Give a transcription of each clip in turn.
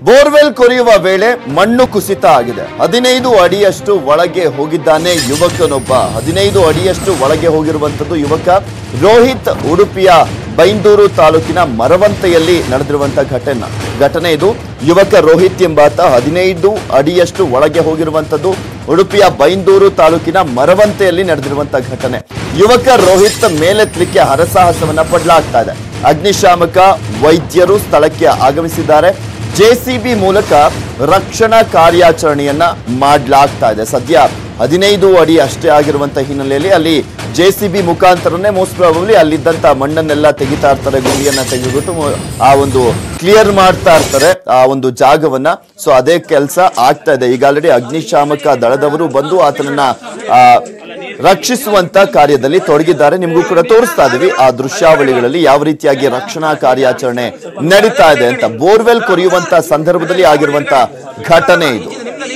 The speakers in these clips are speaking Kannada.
ಬೋರ್ವೆಲ್ ಕೊರೆಯುವ ವೇಳೆ ಮಣ್ಣು ಕುಸಿತ ಆಗಿದೆ ಹದಿನೈದು ಅಡಿಯಷ್ಟು ಒಳಗೆ ಹೋಗಿದ್ದಾನೆ ಯುವಕನೊಬ್ಬ ಹದಿನೈದು ಅಡಿಯಷ್ಟು ಒಳಗೆ ಹೋಗಿರುವಂತದ್ದು ಯುವಕ ರೋಹಿತ್ ಉಡುಪಿಯ ಬೈಂದೂರು ತಾಲೂಕಿನ ಮರವಂತೆಯಲ್ಲಿ ನಡೆದಿರುವಂತಹ ಘಟನೆ ಘಟನೆ ಇದು ಯುವಕ ರೋಹಿತ್ ಎಂಬಾತ ಹದಿನೈದು ಅಡಿಯಷ್ಟು ಒಳಗೆ ಹೋಗಿರುವಂತದ್ದು ಉಡುಪಿಯ ಬೈಂದೂರು ತಾಲೂಕಿನ ಮರವಂತೆಯಲ್ಲಿ ನಡೆದಿರುವಂತಹ ಘಟನೆ ಯುವಕ ರೋಹಿತ್ ಮೇಲೆತ್ತಲಿಕ್ಕೆ ಹರಸಾಹಸವನ್ನ ಪಡಲಾಗ್ತಾ ಇದೆ ಅಗ್ನಿಶಾಮಕ ವೈದ್ಯರು ಸ್ಥಳಕ್ಕೆ ಆಗಮಿಸಿದ್ದಾರೆ ಜೆಸಿಬಿ ಮೂಲಕ ರಕ್ಷಣಾ ಕಾರ್ಯಾಚರಣೆಯನ್ನ ಮಾಡಲಾಗ್ತಾ ಇದೆ ಸದ್ಯ ಹದಿನೈದು ಅಡಿ ಅಷ್ಟೇ ಆಗಿರುವಂತ ಹಿನ್ನೆಲೆಯಲ್ಲಿ ಅಲ್ಲಿ ಜೆಸಿಬಿ ಮುಖಾಂತರನೇ ಮೋಸ್ಟ್ ಪ್ರಾಬಬ್ಲಿ ಅಲ್ಲಿದ್ದಂತ ಮಣ್ಣನ್ನೆಲ್ಲ ತೆಗಿತಾ ಇರ್ತಾರೆ ಗುಂಡಿಯನ್ನ ತೆಗೆದುಬಿಟ್ಟು ಮು- ಆ ಒಂದು ಕ್ಲಿಯರ್ ಮಾಡ್ತಾ ಇರ್ತಾರೆ ಆ ಒಂದು ಜಾಗವನ್ನ ಸೊ ಅದೇ ಕೆಲಸ ಆಗ್ತಾ ಇದೆ ಈಗ ಆಲ್ರೆಡಿ ಅಗ್ನಿಶಾಮಕ ದಳದವರು ಬಂದು ಆತನನ್ನ ಆ, ರಕ್ಷಿಸುವಂತ ಕಾರ್ಯದಲ್ಲಿ ತೊಡಗಿದ್ದಾರೆ ನಿಮಗೂ ಕೂಡ ತೋರಿಸ್ತಾ ಇದೀವಿ ಆ ದೃಶ್ಯಾವಳಿಗಳಲ್ಲಿ ಯಾವ ರೀತಿಯಾಗಿ ರಕ್ಷಣಾ ಕಾರ್ಯಾಚರಣೆ ನಡೀತಾ ಇದೆ ಅಂತ ಬೋರ್ವೆಲ್ ಕೊರೆಯುವಂತ ಸಂದರ್ಭದಲ್ಲಿ ಆಗಿರುವಂತ ಘಟನೆ ಇದು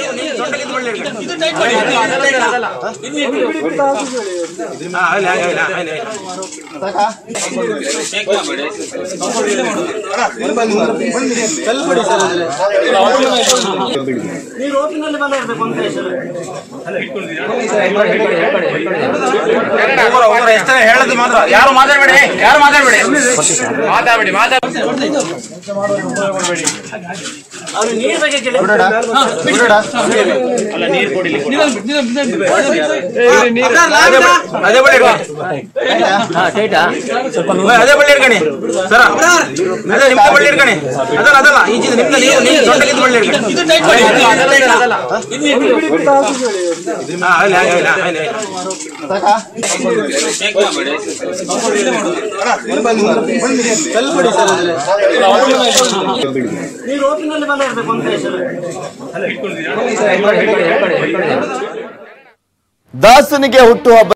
ನೀವು ರೋಪಿನಲ್ಲಿ ಬಂದ ಇರ್ಬೇಕು ಅಂತ ಹೆಸರು ಒಬ್ಬರು ಒಬ್ಬರು ಹೆಸರು ಹೇಳೋದು ಮಾತ್ರ ಯಾರು ಮಾತಾಡಬೇಡಿ ಯಾರು ಮಾತಾಡಬೇಡಿ ಮಾತಾಡಬೇಡಿ ಮಾತಾಡ ಅವ್ರು ನೀರ್ ಬಗ್ಗೆ ಕೇಳಿ ಅದೇ ಬಳ್ಳಿ ಅದೇ ಬಳ್ಳಿ ಇಟ್ಕಣಿ ಸರ ಅದೇ ನಿಮ್ಮ ಬಳ್ಳಿ ಇಟ್ಕಣಿ ಅದಲ್ಲ ಅದಲ್ಲ ಈಜಿದ ನಿಮ್ದು ನೀವು ನೀವು ದೊಡ್ಡಗಿದ್ದು ಬಳ್ಳಿ ಇಟ್ಕಣಿ ಹಾ ಅಲ್ಲಿ ಹಾಗೆ ಇಲ್ಲ ಆಯ್ತು ಆಯ್ತು ನೀವು ರೋಪಿನಲ್ಲಿ ಬಂದ ಇರ್ಬೇಕು ಅಂತ ಹೆಸರು ದಾಸನಿಗೆ ಹುಟ್ಟುಹಬ್ಬ